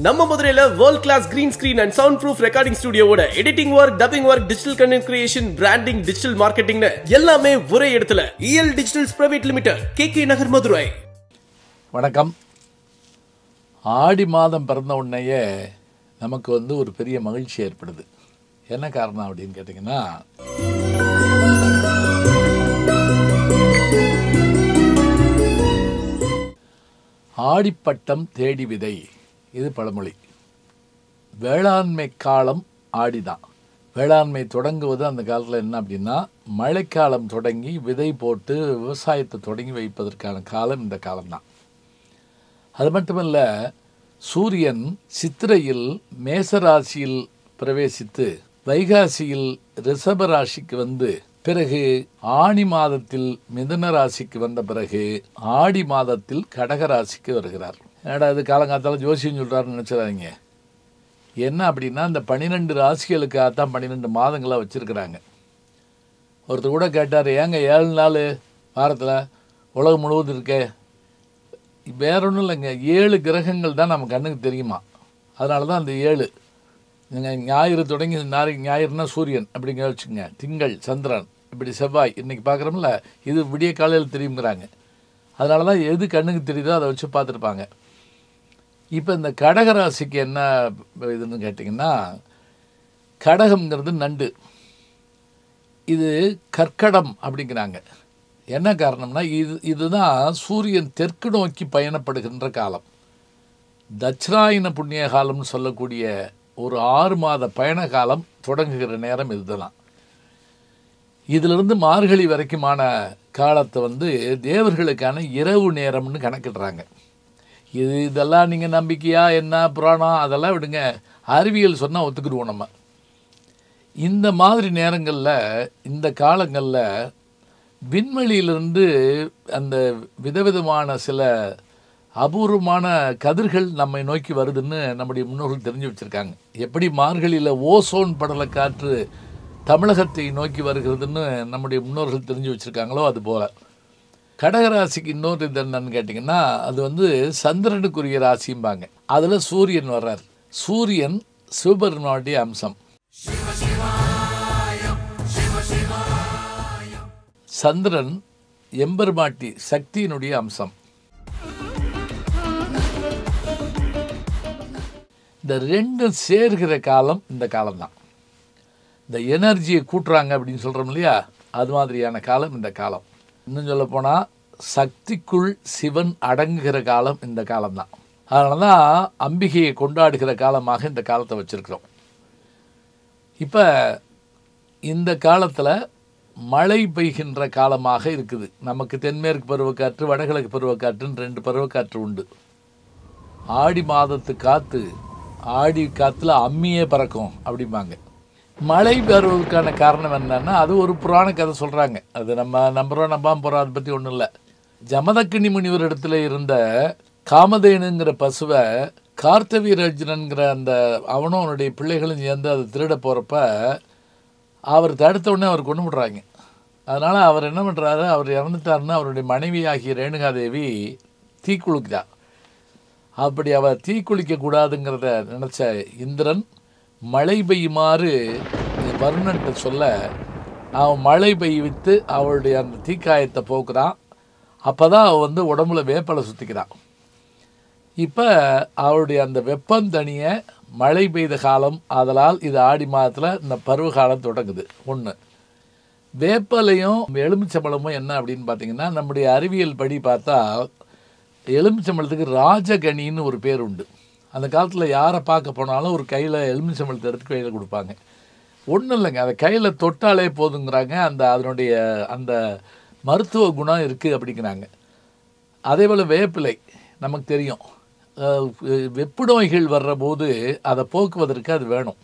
நம்ம மதுரையில world class green screen and soundproof recording ஸ்டுடியோட editing work dubbing work digital content creation branding digital மார்க்கெட்டிங்னு எல்லாமே ஒரே இடத்துல EL digitals private limited K K Nagar Madurai வணக்கம் ஆடி மாதம் பிறந்த உடனேயே நமக்கு வந்து ஒரு பெரிய மகிழ்ச்சி ஏற்படுது என்ன காரணம் அப்படின்னு கேட்டிங்கன்னா ஆடிப்பட்டம் தேடி விதை இது பழமொழி வேளாண்மை காலம் ஆடிதான் வேளாண்மை தொடங்குவது அந்த காலத்தில் என்ன அப்படின்னா மழைக்காலம் தொடங்கி விதை போட்டு விவசாயத்தை தொடங்கி வைப்பதற்கான காலம் இந்த காலம்தான் அது மட்டுமல்ல சூரியன் சித்திரையில் மேசராசியில் பிரவேசித்து வைகாசியில் ரிஷப ராசிக்கு வந்து பிறகு ஆணி மாதத்தில் மிதுன ராசிக்கு வந்த பிறகு ஆடி மாதத்தில் கடக ராசிக்கு வருகிறார் ஏடா இது காலங்காத்தால ஜோசியம் சொல்கிறாருன்னு நினச்சிடாதீங்க என்ன அப்படின்னா இந்த பன்னிரெண்டு ராசிகளுக்காகத்தான் பன்னிரெண்டு மாதங்களாக வச்சுருக்கிறாங்க ஒருத்தர் கூட கேட்டார் ஏங்க ஏழு நாள் வாரத்தில் உலகம் முழுவதும் இருக்கே வேற ஒன்றும் இல்லைங்க ஏழு கிரகங்கள் தான் நம்ம கண்ணுக்கு தெரியுமா அதனால தான் அந்த ஏழு நீங்கள் ஞாயிறு தொடங்கி நாளை ஞாயிறுனா சூரியன் அப்படிங்க வச்சுக்கோங்க திங்கள் சந்திரன் இப்படி செவ்வாய் இன்றைக்கி பார்க்குறோம்ல இது விடிய காலையில் தெரியுங்கிறாங்க அதனால தான் எது கண்ணுக்கு தெரியுதோ அதை வச்சு பார்த்துருப்பாங்க இப்போ இந்த கடகராசிக்கு என்ன இதுன்னு கேட்டிங்கன்னா கடகம்ங்கிறது நண்டு இது கற்கடம் அப்படிங்கிறாங்க என்ன காரணம்னா இது இதுதான் சூரியன் தெற்கு நோக்கி பயணப்படுகின்ற காலம் தட்சிணாயன புண்ணிய காலம்னு சொல்லக்கூடிய ஒரு ஆறு மாத பயண காலம் தொடங்குகிற நேரம் இதுதான் இதிலிருந்து மார்கழி வரைக்குமான காலத்தை வந்து தேவர்களுக்கான இரவு நேரம்னு கணக்கிடுறாங்க இது இதெல்லாம் நீங்கள் நம்பிக்கையா என்ன புராணம் அதெல்லாம் விடுங்க அறிவியல் சொன்னால் ஒத்துக்கிடுவோம் நம்ம இந்த மாதிரி நேரங்களில் இந்த காலங்களில் விண்வெளியிலிருந்து அந்த விதவிதமான சில அபூர்வமான கதிர்கள் நம்மை நோக்கி வருதுன்னு நம்முடைய முன்னோர்கள் தெரிஞ்சு வச்சுருக்காங்க எப்படி மார்கழியில் ஓசோன் படல காற்று தமிழகத்தை நோக்கி வருகிறதுன்னு நம்முடைய முன்னோர்கள் தெரிஞ்சு வச்சுருக்காங்களோ அது போல் கடகராசிக்கு இன்னொரு இது என்னன்னு கேட்டிங்கன்னா அது வந்து சந்திரனுக்குரிய ராசிம்பாங்க அதில் சூரியன் வர்றார் சூரியன் சிவபெருமானுடைய அம்சம் சந்திரன் எம்பெருமாட்டி சக்தியினுடைய அம்சம் இந்த ரெண்டும் சேர்கிற காலம் இந்த காலம்தான் இந்த எனர்ஜியை கூட்டுறாங்க அப்படின்னு சொல்கிறோம் இல்லையா அது மாதிரியான காலம் இந்த காலம் இன்னும் சொல்ல போனால் சக்திக்குள் சிவன் அடங்குகிற காலம் இந்த காலம்தான் அதனால தான் அம்பிகையை கொண்டாடுகிற காலமாக இந்த காலத்தை வச்சுருக்கிறோம் இப்போ இந்த காலத்தில் மழை பெய்கின்ற காலமாக இருக்குது நமக்கு தென்மேற்கு பருவக்காற்று வடகிழக்கு பருவக்காற்றுன்னு ரெண்டு பருவக்காற்று உண்டு ஆடி மாதத்து காற்று ஆடி காற்றுல அம்மியே பறக்கும் அப்படிம்பாங்க மழை பெறுவதற்கான காரணம் என்னன்னா அது ஒரு புராண கதை சொல்கிறாங்க அது நம்ம நம்புகிறோம் நம்பாம போகிறோம் அதை பற்றி ஒன்றும் இல்லை ஜமதக்கினி முனிவர் இடத்துல இருந்த காமதேனுங்கிற பசுவை கார்த்தவீரர்ஜுனன்கிற அந்த அவனும் அவனுடைய பிள்ளைகளும் சேர்ந்து அதை திருட போகிறப்ப அவர் தடுத்த உடனே அவர் கொண்டு விடுறாங்க அதனால் அவர் என்ன பண்ணுறாரு அவர் இறந்துட்டாருன்னா அவருடைய மனைவி ஆகிய ரேணுகாதேவி தீக்குளிக்கிறார் அப்படி அவர் தீக்குளிக்க கூடாதுங்கிறத நினச்ச இந்திரன் மழை பெய்யுமாறு வருணன்ட்ட சொல்ல அவன் மழை பெய்வித்து அவளுடைய அந்த தீக்காயத்தை போக்குறான் அப்போ தான் அவள் வந்து உடம்புல வேப்பலை சுற்றிக்கிறான் இப்போ அவளுடைய அந்த வெப்பம் தனிய மழை பெய்த காலம் ஆதலால் இது ஆடி மாதத்தில் இந்த பருவ காலம் தொடங்குது ஒன்று வேப்பலையும் எலுமிச்சம்பழமும் என்ன அப்படின்னு பார்த்தீங்கன்னா நம்முடைய அறிவியல் படி பார்த்தா எலுமிச்சம்பழத்துக்கு ராஜகணின்னு ஒரு பேர் உண்டு அந்த காலத்தில் யாரை பார்க்க போனாலும் ஒரு கையில் எலுமிச்சம்பழத்தை எடுத்து கையில் கொடுப்பாங்க ஒன்றும் இல்லைங்க அதை கையில் தொட்டாலே போதுங்கிறாங்க அந்த அதனுடைய அந்த மருத்துவ குணம் இருக்குது அப்படிங்கிறாங்க அதே போல் வேப்பிலை நமக்கு தெரியும் அஹ் வெப்பு நோய்கள் வர்ற போது அதை போக்குவதற்கு அது வேணும்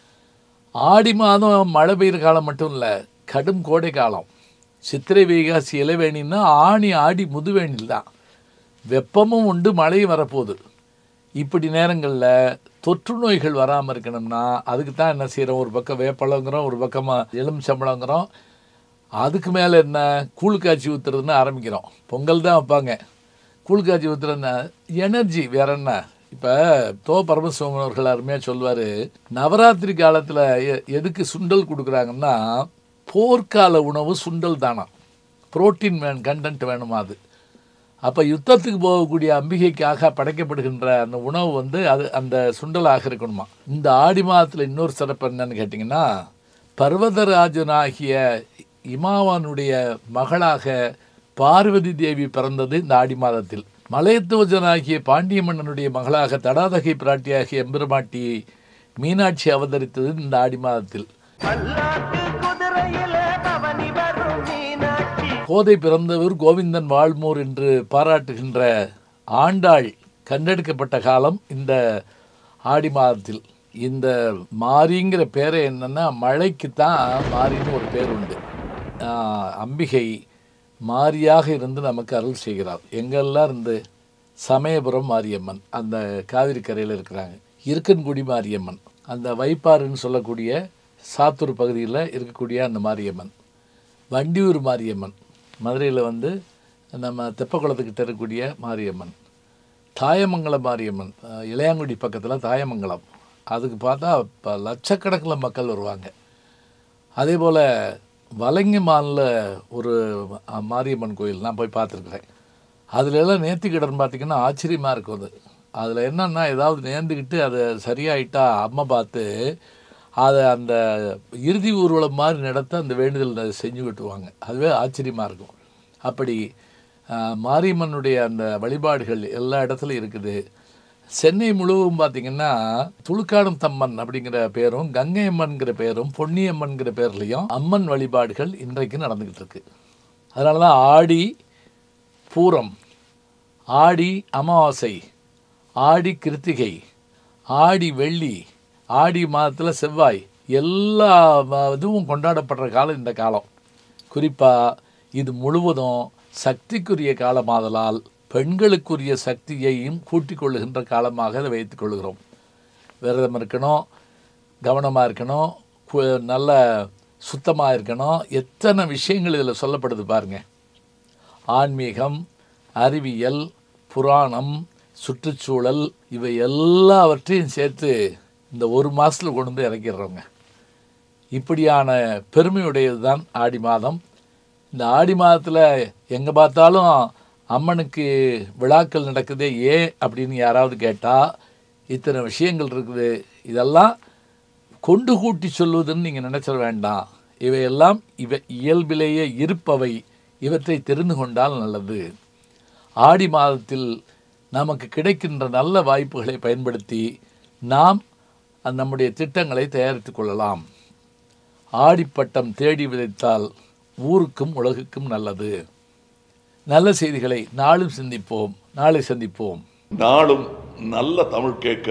ஆடி மாதம் மழை பெய்கிற காலம் மட்டும் இல்லை கடும் கோடை காலம் சித்திரை வைகாசி இளவேணின்னா ஆணி ஆடி முதுவேணில் தான் வெப்பமும் உண்டு மழையும் வரப்போகுது இப்படி நேரங்களில் தொற்று நோய்கள் வராமல் இருக்கணும்னா அதுக்கு தான் என்ன செய்கிறோம் ஒரு பக்கம் வேப்பழங்கிறோம் ஒரு பக்கமாக எலுமிச்சம்பழங்கிறோம் அதுக்கு மேலே என்ன கூழ் காய்ச்சி ஊற்றுறதுன்னு ஆரம்பிக்கிறோம் பொங்கல் தான் வைப்பாங்க கூழ் காய்ச்சி ஊற்றுறதுன்னா எனர்ஜி வேற என்ன இப்போ தோ பரமசிவம் அவர்கள் அருமையாக சொல்வார் நவராத்திரி காலத்தில் எதுக்கு சுண்டல் கொடுக்குறாங்கன்னா போர்க்கால உணவு சுண்டல் தானா புரோட்டீன் வேணும் கண்டென்ட் வேணுமா அது அப்போ யுத்தத்துக்கு போகக்கூடிய அம்பிகைக்காக படைக்கப்படுகின்ற அந்த உணவு வந்து அது அந்த சுண்டலாக இருக்கணுமா இந்த ஆடி மாதத்தில் இன்னொரு சிறப்பு என்னன்னு கேட்டிங்கன்னா பர்வதராஜனாகிய இமாவானுடைய மகளாக பார்வதி தேவி பிறந்தது இந்த ஆடி மாதத்தில் மலையத்துவஜனாகிய பாண்டிய மன்னனுடைய மகளாக தடாதகை பிராட்டியாகிய எம்பெருமாட்டி மீனாட்சி அவதரித்தது இந்த ஆடி மாதத்தில் பல்லாக்கு குதிரையில பவனி வரும் மீனாட்சி கோதை பிறந்தவர் கோவிந்தன் வாழ்மூர் என்று பாராட்டுகின்ற ஆண்டாள் கண்டெடுக்கப்பட்ட காலம் இந்த ஆடி மாதத்தில் இந்த மாரிங்கிற பேரை என்னன்னா மழைக்கு தான் மாரின்னு ஒரு பேர் உண்டு ஆஹ், அம்பிகை மாரியாக இருந்து நமக்கு அருள் செய்கிறார் எங்கெல்லாம் இருந்து சமயபுரம் மாரியம்மன் அந்த காவிரி கரையில் இருக்கிறாங்க இருக்கன்குடி மாரியம்மன் அந்த வைப்பாறுன்னு சொல்லக்கூடிய சாத்தூர் பகுதியில் இருக்கக்கூடிய அந்த மாரியம்மன் வண்டியூர் மாரியம்மன் மதுரையில் வந்து நம்ம தெப்பக்குளத்துக்கிட்ட இருக்கக்கூடிய மாரியம்மன் தாயமங்கலம் மாரியம்மன் அஹ், இளையாங்குடி பக்கத்தில் தாயமங்கலம் அதுக்கு பார்த்தா இப்போ லட்சக்கணக்கில் மக்கள் வருவாங்க அதே போல் வலங்கிமானில் ஒரு அஹ், மாரியம்மன் கோயில் நான் போய் பார்த்துருக்குறேன் அதுல எல்லாம் நேர்த்திக்கடன் பார்த்தீங்கன்னா ஆச்சரியமாக இருக்கும் அது அதில் என்னன்னா ஏதாவது நேர்ந்துக்கிட்டு அதை சரியாயிட்டா அம்மா பார்த்து அதை அந்த இறுதி ஊர்வலம் மாதிரி நடத்த அந்த வேண்டுதல் செஞ்சு விட்டுருவாங்க அதுவே ஆச்சரியமாக இருக்கும் அப்படி ஆஹ், மாரியம்மனுடைய அந்த வழிபாடுகள் எல்லா இடத்துலையும் இருக்குது சென்னை முழுவதும் பார்த்தீங்கன்னா துளுக்காடும் தம்மன் அப்படிங்கிற பேரும் கங்கை அம்மன்கிற பேரும் பொன்னியம்மன்கிற பேர்லையும் அம்மன் வழிபாடுகள் இன்றைக்கு நடந்துக்கிட்டு இருக்கு அதனால தான் ஆடி பூரம் ஆடி அமாவாசை ஆடி கிருத்திகை ஆடி வெள்ளி ஆடி மாதத்தில் செவ்வாய் எல்லா ம- இதுவும் கொண்டாடப்படுற காலம் இந்த காலம் குறிப்பாக இது முழுவதும் சக்திக்குரிய காலமாதலால் பெண்களுக்குரிய சக்தியையும் கூட்டிக் கொள்ளுகின்ற காலமாக அதை வைத்துக் கொள்கிறோம் விரதம் இருக்கணும் கவனமாக இருக்கணும் கு- நல்ல சுத்தமாக இருக்கணும் எத்தனை விஷயங்கள் இதில் சொல்லப்படுது பாருங்கள் ஆன்மீகம் அறிவியல் புராணம் சுற்றுச்சூழல் இவை எல்லாவற்றையும் சேர்த்து இந்த ஒரு மாதத்தில் கொண்டு வந்து இறக்கிடுறோங்க இப்படியான பெருமையுடையது தான் ஆடி மாதம் இந்த ஆடி மாதத்தில் எங்கே பார்த்தாலும் அம்மனுக்கு விழாக்கள் நடக்குதே ஏன் அப்படின்னு யாராவது கேட்டால் இத்தனை விஷயங்கள் இருக்குது இதெல்லாம் கொண்டு கூட்டி சொல்வதுன்னு நீங்கள் நினைச்சிட வேண்டாம் இவையெல்லாம் இவை இயல்பிலேயே இருப்பவை இவற்றை தெரிந்து கொண்டால் நல்லது ஆடி மாதத்தில் நமக்கு கிடைக்கின்ற நல்ல வாய்ப்புகளை பயன்படுத்தி நாம் அந்த நம்முடைய திட்டங்களை தயாரித்துக் கொள்ளலாம் ஆடிப்பட்டம் தேடி விதைத்தால் ஊருக்கும் உலகுக்கும் நல்லது நல்ல செய்திகளை நாளும் சிந்திப்போம் நாளை சந்திப்போம் நாளும் நல்ல தமிழ் கேட்க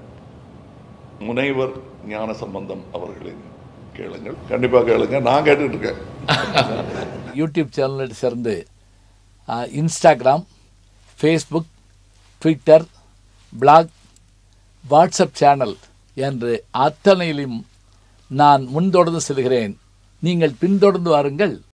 முனைவர் ஞான சம்பந்தம் அவர்களின் கேளுங்கள் கண்டிப்பா கேளுங்க நான் கேட்டுட்டு இருக்கேன் யூடியூப் சேனலை சேர்ந்து அஹ், Instagram Facebook Twitter blog WhatsApp channel என்று அத்தனையிலும் நான் முன்தொடர்ந்து செல்கிறேன் நீங்கள் பின்தொடர்ந்து வாருங்கள்